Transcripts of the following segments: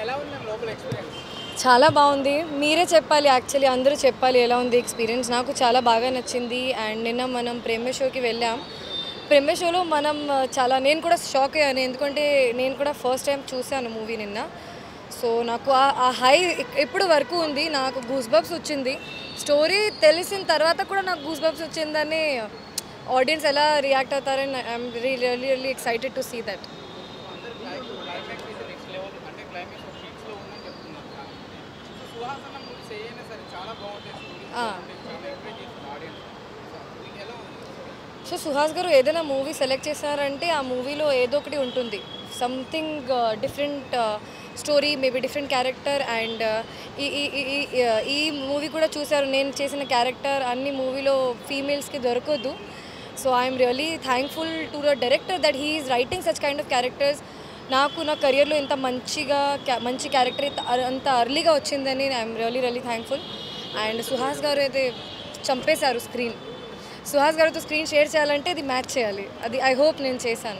ఎలా ఉంది మ్యామ్ లోపల ఎక్స్పీరియన్స్ చాలా బాగుంది మీరే చెప్పాలి యాక్చువల్లీ అందరూ చెప్పాలి ఎలా ఉంది ఎక్స్పీరియన్స్ నాకు చాలా బాగా నచ్చింది అండ్ నిన్న మనం ప్రేమ షోకి వెళ్ళాం ప్రేమ షోలో మనం ఆ, చాలా నేను కూడా షాక్ అయ్యాను ఎందుకంటే నేను కూడా ఫస్ట్ టైం చూశాను మూవీ నిన్న సో నాకు ఆ- ఆ హై ఇప్పుడు వరకు ఉంది నాకు గూస్ బబ్స్ వచ్చింది స్టోరీ తెలిసిన తర్వాత కూడా నాకు గూస్ బబ్స్ వచ్చిందని ఆడియన్స్ ఎలా రియాక్ట్ అవుతారని I'm really really excited to see that climax ఇది నెక్స్ట్ లెవెల్ అంటే క్లైమాక్స్ ఒక పీక్స్లో ఉందని చెప్తున్నారు సో సుహాస్ అన్న మూవీస్ ఏదైనా సరే చాలా బాగుంటాయి స్టోరీస్ ఆ. చాలా ఎంకరేజ్ చేస్తుంది ఆడియన్స్ మీకు ఎలా ఉంది సో సుహాస్ గారు ఏదైనా మూవీ సెలెక్ట్ చేశారంటే ఆ మూవీలో ఏదో ఒకటి ఉంటుంది something different story maybe different character and ఈ ఈ ఈ- ఈ- ఈ మూవీ కూడా చూశారు నేను చేసిన క్యారెక్టర్ అన్ని మూవీలో ఫీమేల్స్కి దొరకదు so I'm really thankful to the director that he is writing such kind of characters నాకు నా కెరియర్లో ఇంత మంచిగా ca- మంచి క్యారెక్టర్ అంత అర్లీగా వచ్చిందని I'm really really thankful and Suhas గారు అయితే చంపేశారు స్క్రీన్ సుహాస్ గారితో స్క్రీన్ షేర్ చేయాలంటే ఇది మ్యాచ్ చేయాలి అది ఐ హోప్ నేను చేశాను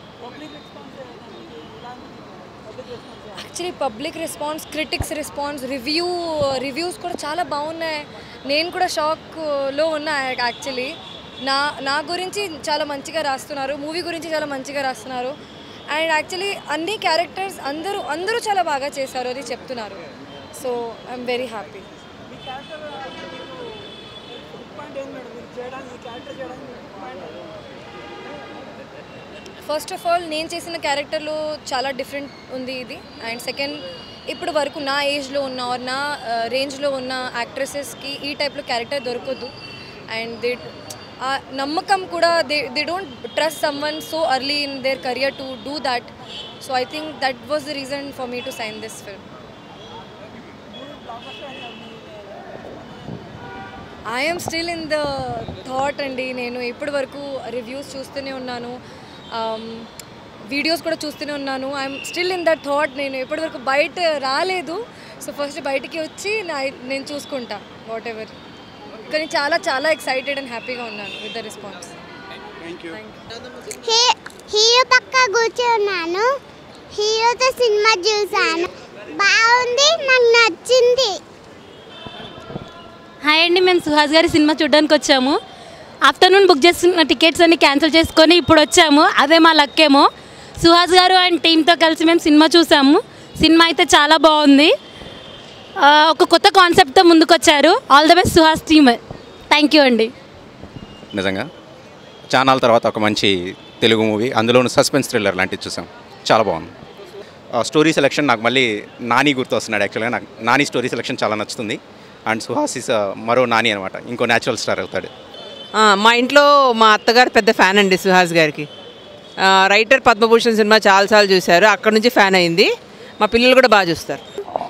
actually public response critics response review reviews కూడా చాలా బాగున్నాయి నేను కూడా షాక్లో ఉన్నా యాక్చువల్లీ నా నా గురించి చాలా మంచిగా రాస్తున్నారు మూవీ గురించి చాలా మంచిగా రాస్తున్నారు అండ్ యాక్చువల్లీ అన్ని క్యారెక్టర్స్ అందరూ అందరూ చాలా బాగా చేశారు అది చెప్తున్నారు సో ఐఎమ్ వెరీ హ్యాపీ మీ క్యారెక్టర్ పాయింట్ ఏంది మేడం మీరు చేయడానికి ఈ క్యారెక్టర్ చేయడానికి పాయింట్ ఫస్ట్ ఆఫ్ ఆల్ నేను చేసిన క్యారెక్టర్లో చాలా డిఫరెంట్ ఉంది ఇది అండ్ సెకండ్ ఇప్పుడు వరకు నా ఏజ్లో ఉన్న ఆర్ నా రేంజ్లో ఉన్న యాక్ట్రెసెస్కి ఈ టైప్లో క్యారెక్టర్ దొరకదు అండ్ దే ఆ నమ్మకం కూడా they they don't trust someone so early in their career to do that so I think that was the reason for me to sign this film I'm still in the thought అండి నేను ఇప్పటి వరకు reviews చూస్తూనే ఉన్నాను videos కూడా చూస్తూనే ఉన్నాను I'm still in that thought నేను ఇప్పటి వరకు బయట రాలేదు సో ఫస్ట్ బయటికి వచ్చి నా నేను చూసుకుంటా వాట్ ఎవర్ కానీ చాలా చాలా ఎక్సైటెడ్ అండ్ హ్యాపీగా ఉన్నాను with the response thank you he- hero పక్క కూర్చున్నాను హీరోతో సినిమా చూసాను బాగుంది నాకు నచ్చింది హాయ్ అండి మేము సుహాస్ గారి సినిమా చూడడానికి వచ్చాము ఆఫ్టర్నూన్ బుక్ చేసుకున్న టికెట్స్ అన్ని క్యాన్సిల్ చేసుకొని ఇప్పుడు వచ్చాము అదే మా లక్కేమో సుహాస్ గారు అండ్ టీంతో కలిసి మేము సినిమా చూసాము సినిమా అయితే చాలా బాగుంది ఆ, ఒక కొత్త కాన్సెప్ట్తో ముందుకొచ్చారు all the best Suhas team thank you అండి నిజంగా చానాల తర్వాత ఒక మంచి తెలుగు మూవీ అందులోను సస్పెన్స్ థ్రిల్లర్ లాంటిది చూసాం చాలా బాగుంది ఆ స్టోరీ సెలెక్షన్ నాకు మళ్ళీ నాని గుర్తు వస్తున్నాడు యాక్చువల్గా నాకు నాని స్టోరీ సెలెక్షన్ చాలా నచ్చుతుంది అండ్ సుహాస్ ఇస్ మరో నాని అనమాట ఇంకో న్యాచురల్ స్టార్ అవుతాడు ఆ, మా ఇంట్లో మా అత్తగారు పెద్ద ఫ్యాన్ అండి సుహాస్ గారికి ఆ, రైటర్ పద్మభూషణ్ సినిమా చాలాసార్లు చూశారు అక్కడ నుంచి ఫ్యాన్ అయింది మా పిల్లలు కూడా బాగా చూస్తారు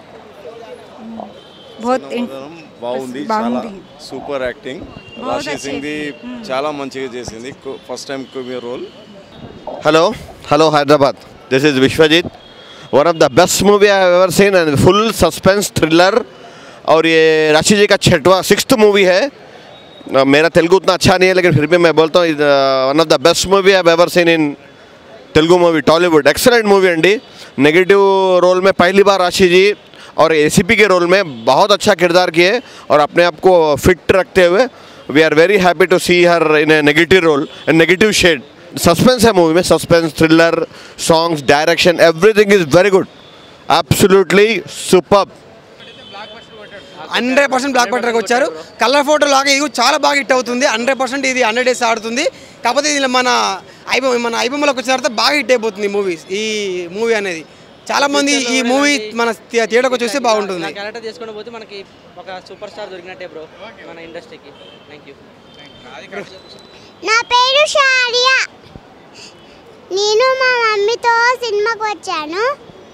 బాగుంది చాలా సూపర్ యాక్టింగ్ రాశి సింగ్ది చాలా మంచిగా చేసింది ఫస్ట్ టైం కుమియర్ role Hello, hello Hyderabad. This is Vishwajit. One of the best movie I have ever seen and full suspense thriller. और ये राशि जी का छठवा सिक्स मूवी है अ, मेरा तेलुगु उतना अच्छा नहीं है लेकिन फिर भी मैं बोलता हूँ one of the best movie I ever seen in Telugu movie Tollywood excellent movie अंडी नेगेटिव रोल में पहली बार राशि जी और एसीपी के रोल में बहुत अच्छा किरदार किए और अपने आप को फिट रखते हुए we are very happy to see her in a negative role negative shade suspense है मूवी में suspense thriller songs direction everything is very good absolutely super hundred percent బ్లాక్ బస్టర్కి వచ్చారు కలర్ ఫోటో లాగా ఇది చాలా బాగా హిట్ అవుతుంది హండ్రెడ్ పర్సెంట్ ఇది హండ్రెడ్ డేస్ ఆడుతుంది కాకపోతే ఇది మన ఐబొమ్మ మన ఐబొమ్మలోకి వచ్చిన తర్వాత బాగా హిట్ అయిపోతుంది మూవీ ఈ మూవీ అనేది చాలా మంది ఈ మూవీ మన థియే- థియేటర్కి చూస్తే బాగుంటుంది క్యారెక్టర్ చేసుకుని పోతే మనకి ఒక సూపర్ స్టార్ దొరికినట్టే బ్రో మన ఇండస్ట్రీకి థ్యాంక్ యూ నా పేరు షారియా నేను మా మమ్మీతో సినిమాకి వచ్చాను